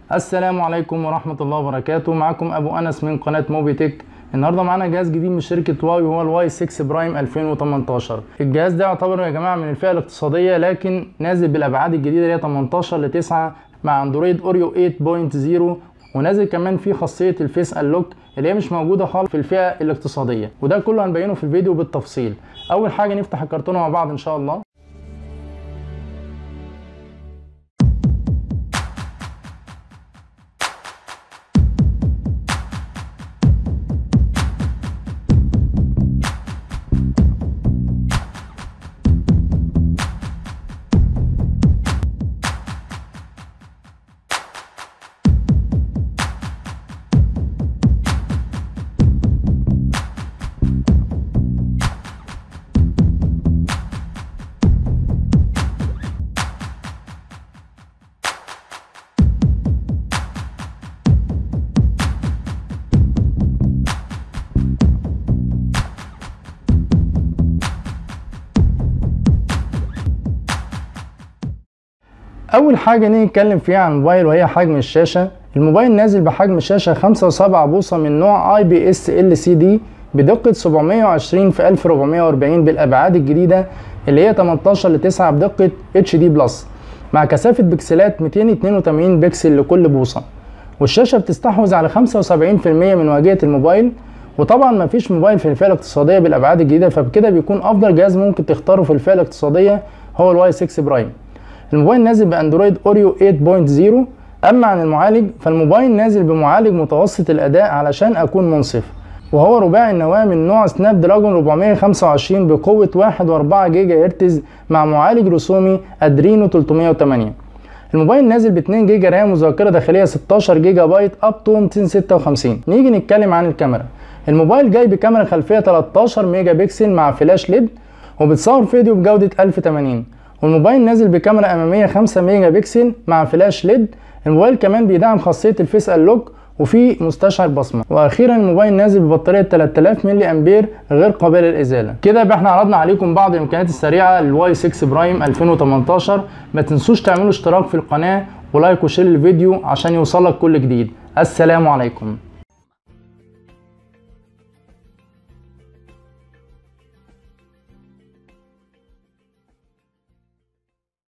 السلام عليكم ورحمة الله وبركاته معكم أبو أنس من قناة موبي تك النهارده معانا جهاز جديد من شركة واي وهو الواي 6 برايم 2018 الجهاز ده يعتبر يا جماعة من الفئة الاقتصادية لكن نازل بالأبعاد الجديدة اللي هي 18 ل 9 مع اندرويد اوريو 8.0 ونازل كمان فيه خاصية الفيس انلوك اللي هي مش موجودة خالص في الفئة الاقتصادية وده كله هنبينه في الفيديو بالتفصيل أول حاجة نفتح الكرتونة مع بعض إن شاء الله اول حاجه نيجي نتكلم فيها عن الموبايل وهي حجم الشاشه الموبايل نازل بحجم شاشه 5.7 بوصه من نوع اي بي اس ال سي دي بدقه 720 في 1440 بالابعاد الجديده اللي هي 18 ل 9 بدقه اتش دي بلس مع كثافه بكسلات 282 بكسل لكل بوصه والشاشه بتستحوذ على 75% من واجهه الموبايل وطبعا مفيش موبايل في الفئه الاقتصاديه بالابعاد الجديده فبكده بيكون افضل جهاز ممكن تختاره في الفئه الاقتصاديه هو الواي 6 برايم الموبايل نازل باندرويد اوريو 8.0 اما عن المعالج فالموبايل نازل بمعالج متوسط الاداء علشان اكون منصف وهو رباعي النواه من نوع سناب دراجون 425 بقوة 1.4 جيجا هرتز مع معالج رسومي ادرينو 308 الموبايل نازل ب 2 جيجا رام وذاكرة داخلية 16 جيجا بايت اب تو 256 نيجي نتكلم عن الكاميرا الموبايل جاي بكاميرا خلفية 13 ميجا بكسل مع فلاش ليد وبتصور فيديو بجودة 1080 والموبايل نازل بكاميرا اماميه 5 ميجا بكسل مع فلاش ليد الموبايل كمان بيدعم خاصيه الفيس انلوك وفي مستشعر بصمه واخيرا الموبايل نازل ببطاريه 3000 ملي امبير غير قابله للازاله كده يبقى احنا عرضنا عليكم بعض الامكانيات السريعه للواي 6 برايم 2018 ما تنسوش تعملوا اشتراك في القناه ولايك وشير الفيديو عشان يوصلك كل جديد السلام عليكم